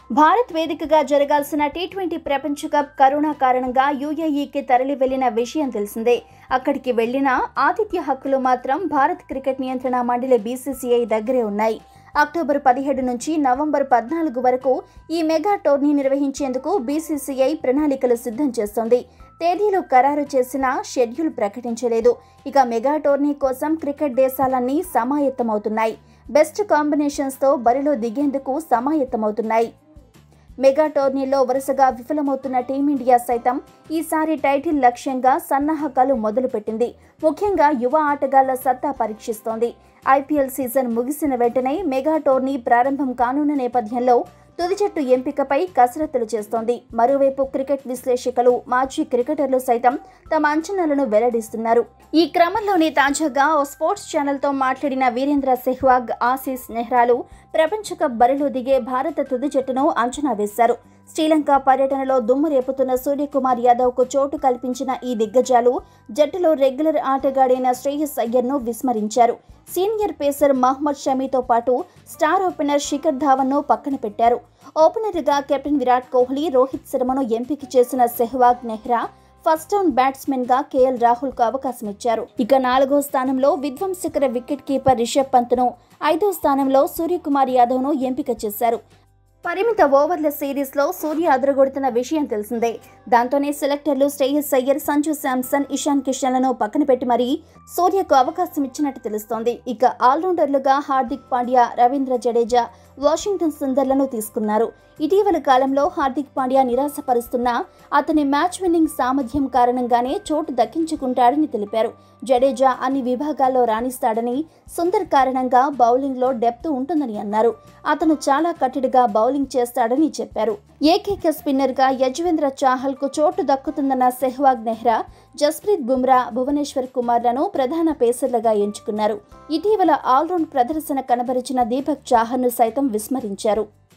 భారత్ వేదికగా జరగాల్సిన T twenty ప్రపంచ కప్ కరోనా కారణంగా యూఏఈకి తరలి వెళ్లిన విషయం తెలిసిందే అక్కడికి వెళ్లిన ఆతిథ్య హక్కులు మాత్రం భారత్ క్రికెట్ నియంత్రణ మండలి బీసీసీఐ దగ్గరే ఉన్నాయి అక్టోబర్ పదిహేడు నుంచి నవంబర్ పద్నాలుగు వరకు ఈ మెగా టోర్నీ నిర్వహించేందుకు బీసీసీఐ ప్రణాళికలు సిద్ధం చేస్తోంది తేదీలు ఖరారు చేసిన షెడ్యూల్ ప్రకటించలేదు ఇక మెగా టోర్నీ కోసం క్రికెట్ దేశాలన్నీ సమాయత్తమవుతున్నాయి బెస్ట్ కాంబినేషన్స్తో బరిలో దిగేందుకు సమాయత్తమవుతున్నాయి మెగా టోర్నీలో వరుసగా విఫలమవుతున్న టీమిండియా సైతం ఈసారి టైటిల్ లక్ష్యంగా సన్నాహకాలు మొదలుపెట్టింది ముఖ్యంగా యువ ఆటగాళ్ల సత్తా పరీక్షిస్తోంది ఐపీఎల్ సీజన్ ముగిసిన వెంటనే మెగా టోర్నీ ప్రారంభం కానున్న నేపథ్యంలో తుది జట్టు ఎంపికపై కసరత్తులు చేస్తోంది మరోవైపు క్రికెట్ విశ్లేషకులు మాజీ క్రికెటర్లు సైతం తమ అంచనాలను వెల్లడిస్తున్నారు ఈ క్రమంలోనే తాజాగా ఓ స్పోర్ట్స్ ఛానల్తో మాట్లాడిన వీరేంద్ర సెహ్వాగ్ ఆసీస్ నెహ్రాలు ప్రపంచ కప్ బరిలో దిగే భారత తుది జట్టును అంచనా వేశారు శ్రీలంక పర్యటనలో దుమ్ము రేపుతున్న సూర్యకుమార్ యాదవ్కు చోటు కల్పించిన ఈ దిగ్గజాలు జట్టులో రెగ్యులర్ ఆటగాడైన శ్రేయస్ అయ్యర్ను విస్మరించారు సీనియర్ పేసర్ మహ్మద్ షమీతో పాటు స్టార్ ఓపెనర్ శిఖర్ ధావన్ను పక్కన పెట్టారు ఓపెనర్గా కెప్టెన్ విరాట్ కోహ్లీ రోహిత్ శర్మను ఎంపిక చేసిన Sehwag Nehra first down batsmen గా కేఎల్ రాహుల్ కు అవకాశం ఇచ్చారు ఇక నాలుగో స్థానంలో విధ్వంసకర వికెట్ కీపర్ రిషబ్ పంత్ను ఐదో స్థానంలో సూర్యకుమార్ యాదవ్ ను ఎంపిక చేశారు పరిమిత ఓవర్ల సిరీస్లో సూర్య అదరగొడుతున్న విషయం తెలిసిందే దాంతోనే సెలెక్టర్లు శ్రేయస్ అయ్యర్ సంజు శాంసన్ ఇషాన్ కిషన్లను పక్కన పెట్టి మరీ సూర్యకు అవకాశం ఇచ్చినట్టు తెలుస్తోంది ఇక ఆల్రౌండర్లుగా హార్దిక్ పాండ్యా రవీంద్ర జడేజా వాషింగ్టన్ సుందర్లను తీసుకున్నారు ఇటీవల కాలంలో హార్దిక్ పాండ్యా నిరాశపరుస్తున్నా అతని మ్యాచ్ విన్నింగ్ సామర్థ్యం కారణంగానే చోటు దక్కించుకుంటాడని తెలిపారు జడేజా అన్ని విభాగాల్లో రాణిస్తాడని సుందర్ కారణంగా బౌలింగ్లో డెప్త్ ఉంటుందని అన్నారు అతను చాలా కట్టడిగా బౌలింగ్ చేస్తాడని చెప్పారు ఏకైక స్పిన్నర్గా యజ్వేంద్ర చాహల్కు చోటు దక్కుతుందన్న సెహ్వాగ్ నెహ్రా జస్ప్రీత్ బుమ్రా భువనేశ్వర్ కుమార్లను ప్రధాన పేసర్లుగా ఎంచుకున్నారు ఇటీవల ఆల్రౌండ్ ప్రదర్శన కనబరిచిన దీపక్ చాహర్ను సైతం విస్మరించారు